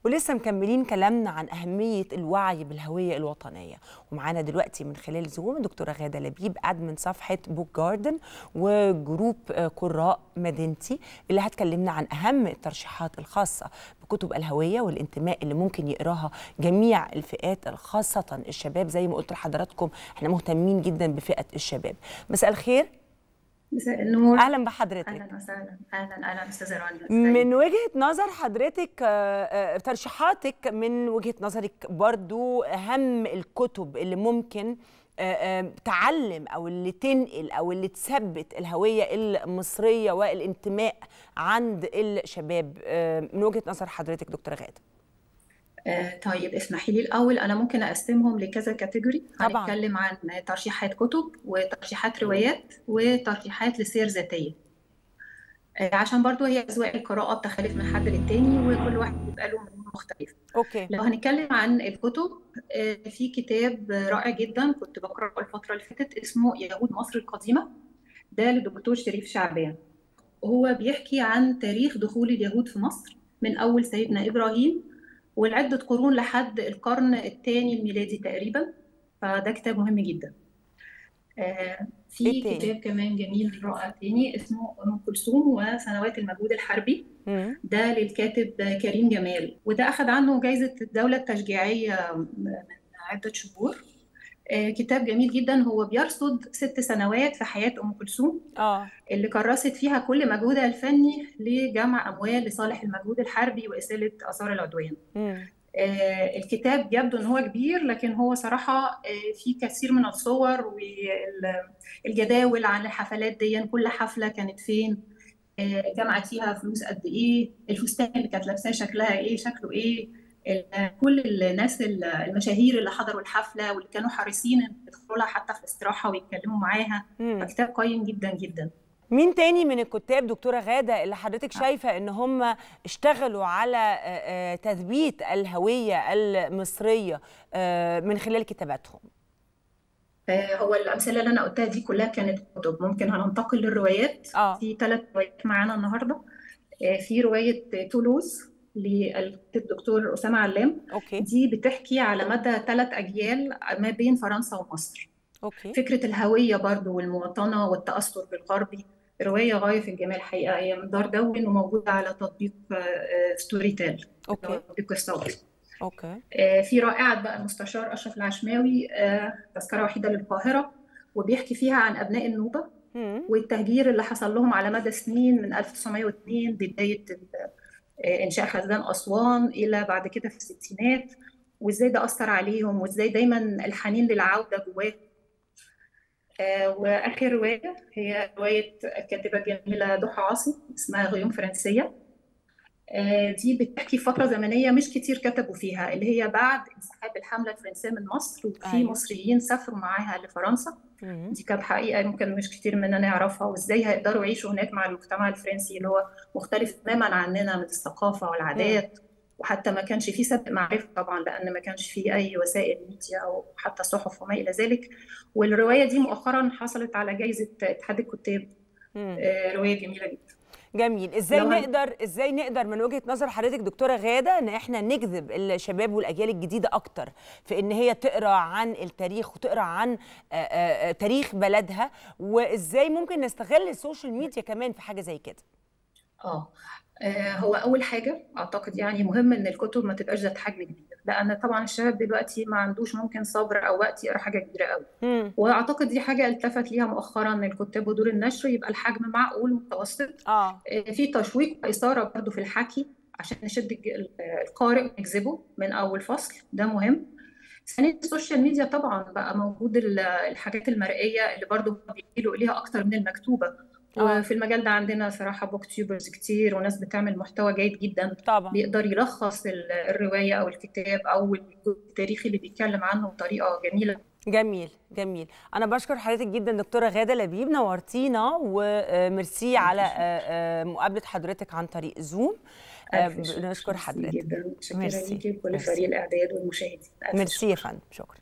ولسه مكملين كلامنا عن أهمية الوعي بالهوية الوطنية ومعانا دلوقتي من خلال زوم الدكتورة غادة لبيب أدمن صفحة بوك جاردن وجروب قراء مدينتي اللي هتكلمنا عن أهم الترشيحات الخاصة بكتب الهوية والانتماء اللي ممكن يقراها جميع الفئات خاصة الشباب زي ما قلت لحضراتكم احنا مهتمين جدا بفئة الشباب مساء الخير مساء النور اهلا بحضرتك اهلا وسهلا اهلا اهلا استاذه رانيا من وجهه نظر حضرتك آه، آه، ترشيحاتك من وجهه نظرك برضو اهم الكتب اللي ممكن آه، آه، تعلم او اللي تنقل او اللي تثبت الهويه المصريه والانتماء عند الشباب آه، من وجهه نظر حضرتك دكتوره غاده آه طيب اسمحي لي الاول انا ممكن اقسمهم لكذا كاتيجوري طبعاً. هنتكلم عن ترشيحات كتب وترشيحات روايات وترشيحات لسير ذاتيه آه عشان برضو هي اذواق القراءه بتختلف من حد للتاني وكل واحد بيبقى له ميول مختلف اوكي لو هنتكلم عن الكتب آه، في كتاب رائع جدا كنت بقرأه الفترة اللي فاتت اسمه يهود مصر القديمة ده للدكتور شريف شعبان هو بيحكي عن تاريخ دخول اليهود في مصر من أول سيدنا إبراهيم ولعدة قرون لحد القرن الثاني الميلادي تقريبا فده كتاب مهم جدا آه، في إيه تاني؟ كتاب كمان جميل رائع تاني اسمه أم كلثوم وسنوات المجهود الحربي مم. ده للكاتب كريم جمال وده أخذ عنه جائزة الدولة التشجيعية من عدة شهور آه، كتاب جميل جدا هو بيرصد ست سنوات في حياة أم كلثوم اه اللي كرست فيها كل مجهودها الفني لجمع أموال لصالح المجهود الحربي وإزالة آثار العدوان مم. آه، الكتاب يبدو ان هو كبير لكن هو صراحة آه، فيه كثير من الصور والجداول عن الحفلات دي كل حفلة كانت فين آه، جمعت فيها فلوس قد ايه الفستان اللي كانت لابساه شكلها ايه شكله ايه ال- كل الناس ال- المشاهير اللي حضروا الحفلة واللي كانوا حريصين إن يدخلوا لها حتى في الاستراحة ويتكلموا معاها مم. فكتاب قيم جدا جدا مين تاني من الكتاب دكتورة غادة اللي حضرتك شايفة ان هم اشتغلوا على آه، آه، تثبيت الهوية المصرية آه، من خلال كتاباتهم آه، هو الأمثلة اللي أنا قلتها دي كلها كانت كتب ممكن هننتقل للروايات اه في ثلاث روايات معانا النهاردة آه، في رواية تولوز للدكتور أسامة علام اوكي دي بتحكي على مدى ثلاث أجيال ما بين فرنسا ومصر اوكي فكرة الهوية برضو والمواطنة والتأثر بالغربي رواية غاية في الجمال الحقيقة هي من دار دون وموجودة على تطبيق آه، آه، ستوري تيل اللي هو اوكي التطبيق الصوتي اوكي آه، في رائعة بقى المستشار أشرف العشماوي آه، تذكرة وحيدة للقاهرة وبيحكي فيها عن أبناء النوبة مم. والتهجير اللي حصل لهم على مدى سنين من 1902 بداية ال- آه، إنشاء خزان أسوان إلى بعد كده في الستينات وإزاي ده أثر عليهم وإزاي دايما الحنين للعودة جواه آه، وآخر رواية هي رواية الكاتبة الجميلة ضحى عاصي اسمها غيوم فرنسية آه، دي بتحكي فترة زمنية مش كتير كتبوا فيها اللي هي بعد انسحاب الحملة الفرنسية من مصر وفي أيوة. مصريين سافروا معاها لفرنسا مم. دي كانت حقيقة ممكن مش كتير مننا نعرفها وازاي هيقدروا يعيشوا هناك مع المجتمع الفرنسي اللي هو مختلف تماما عننا من الثقافة والعادات وحتى ما كانش فيه سبق معرفة طبعا لأن ما كانش فيه أي وسائل ميديا أو حتى صحف وما إلى ذلك والرواية دي مؤخرا حصلت على جائزة اتحاد الكتاب مم. آه، رواية جميلة جدا جميل ازاي لو هن- نقدر ازاي نقدر من وجهة نظر حضرتك دكتورة غادة ان احنا نجذب الشباب والاجيال الجديدة اكتر في ان هي تقرا عن التاريخ وتقرا عن آه، آه، آه، تاريخ بلدها وازاي ممكن نستغل السوشيال ميديا كمان في حاجة زي كده اه آه، هو أول حاجة أعتقد يعني مهم إن الكتب ما تبقاش ذات حجم كبير لأن طبعا الشباب دلوقتي ما عندوش ممكن صبر أو وقت يقرأ حاجة كبيرة قوي مم. واعتقد دي حاجه التفت ليها مؤخرا الكتاب ودور النشر يبقى الحجم معقول متوسط اه آه، في تشويق واثاره برضو في الحكي عشان نشد الج- ال- القارئ ونجذبه من اول فصل ده مهم ثانيا السوشيال ميديا طبعا بقى موجود ال- الحاجات المرئيه اللي برضو بيميلوا اليها اكتر من المكتوبه آه. وفي المجال ده عندنا صراحه بوك تيوبرز كتير وناس بتعمل محتوى جيد جدا طبعا بيقدر يلخص ال- الروايه او الكتاب او الجزء التاريخي اللي بيتكلم عنه بطريقه جميله جميل جميل انا بشكر حضرتك جدا دكتوره غاده لبيب نورتينا وميرسي على آه، آه، مقابله حضرتك عن طريق زوم آه، ألف شكر. بنشكر ميرسي حضرتك جدا متشكرة ميرسي. ليكي وكل ميرسي. فريق الإعداد والمشاهدين ألف ميرسي يا فندم شكرا